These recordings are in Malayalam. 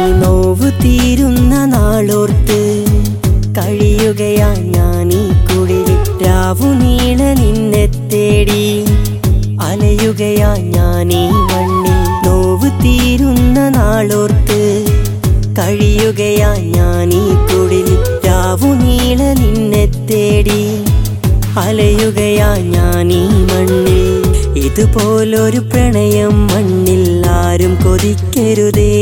നോവ് തീരുന്ന നാളോർത്ത് കഴിയുകയാ ഞാൻ ഈ കുടിലിൽ രാവു നീള നിന്നെ തേടി അലയുകയാ ഞാൻ ഈ മണ്ണിൽ നോവ് തീരുന്ന നാളോർത്ത് കഴിയുകയാ ഞാൻ ഈ കുടിലിൽ രാവു നീള നിന്നെ തേടി അലയുകയാ ഞാൻ ഈ മണ്ണിൽ ഇതുപോലൊരു പ്രണയം മണ്ണിൽ ആരും കൊതിക്കരുതേ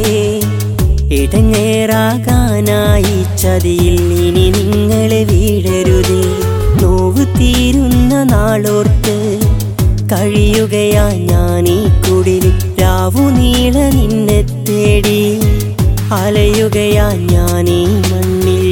ഇടങ്ങേറാകാനായി ചതിയിൽ ഇനി നിങ്ങളെ വീഴരുതേ നോവ് തീരുന്ന നാളോർത്ത് കഴിയുകയാ ഞാൻ ഈ കുടിലിൽ രാവു നീള നിന്നെ തേടി അലയുകയാ ഞാൻ ഈ മണ്ണിൽ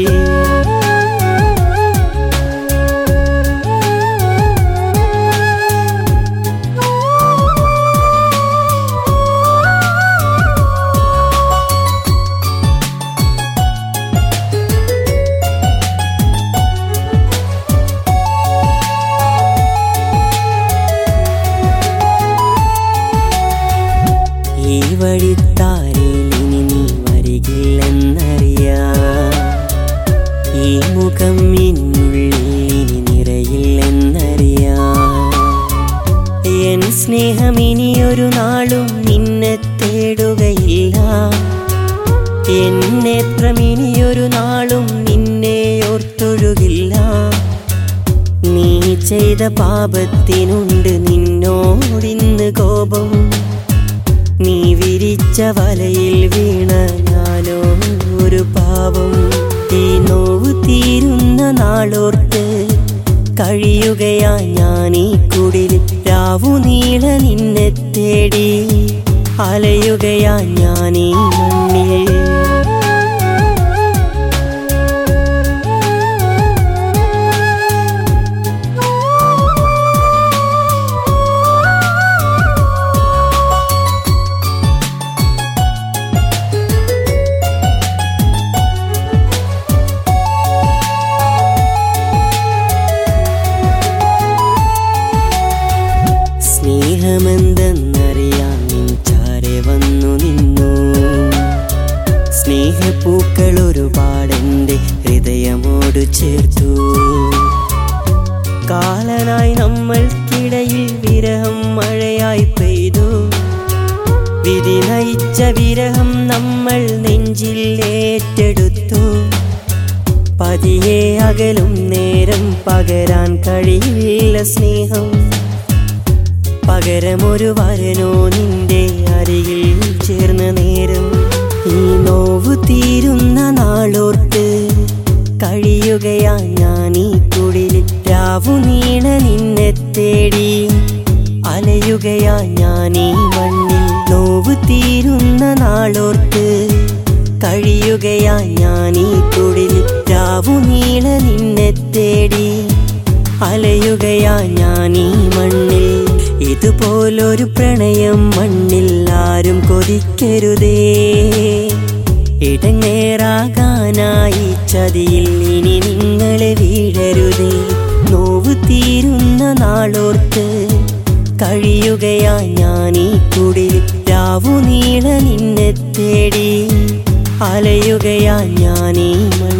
ഈ വഴിത്താരിൽ ഇനി നീ വരികില്ലെന്നറിയാം ഈ മുഖം ഇന്നുള്ളിൽ ഇനി നിറയില്ലെന്നറിയാം എൻ സ്നേഹം ഇനിയൊരു നാളും നിന്നെ തേടുകയില്ല എൻ നേത്രം ഇനിയൊരു നാളും നിന്നെ ഓർത്തൊഴുകില്ല നീ ചെയ്ത പാപത്തിനുണ്ട് നിന്നോടിന്ന് കോപം നീ വിരിച്ച വലയിൽ വീണ ഞാനോ ഒരു പാവം ഈ നോവ് തീരുന്ന നാളോർത്ത് കഴിയുകയാ ഞാൻ ഈ കുടിൽ രാവു നീള നിന്നെ തേടി അലയുകയാ ഞാൻ ഈ മണ്ണിൽ സ്നേഹമെന്തെന്നറിയാൻ നിൻ ചാരെ വന്നു നിന്നു സ്നേഹപ്പൂക്കൾ ഒരുപാടെന്റെ ഹൃദയമോട് ചേർത്തു കാലനായി നമ്മൾക്കിടയിൽ വിരഹം മഴയായി പെയ്തു വിധി നയിച്ച വിരഹം നമ്മൾ നെഞ്ചിൽ ഏറ്റെടുത്തു പതിയെ അകലും നേരം പകരാൻ കഴിയില്ല സ്നേഹം പകരമൊരു വരനോ നിന്റെ അരികിൽ ചേർന്ന നേരം ഈ നോവ് തീരുന്ന നാളോർത്ത് കഴിയുകയാ ഞാൻ ഈ കുടിലിൽ രാവു നീള നിന്നെ തേടി അലയുകയാ ഞാൻ ഈ മണ്ണിൽ നോവ് തീരുന്ന നാളോർത്ത് കഴിയുകയാ ഞാൻ ഈ കുടിലിൽ രാവു നീള നിന്നെ തേടി അലയുകയാ ഞാൻ ഈ മണ്ണിൽ ഇതുപോലൊരു പ്രണയം മണ്ണിൽ ആരും കൊതിക്കരുതേ ഇടങ്ങേറാകാനായി ചതിയിൽ ഇനി നിങ്ങളെ വീഴരുതേ നോവ് തീരുന്ന നാളോർത്ത് കഴിയുകയാ ഞാൻ ഈ കുടിൽ രാവു നീള നിന്നെ തേടി അലയുകയാ ഞാൻ ഈ മണ്ണിൽ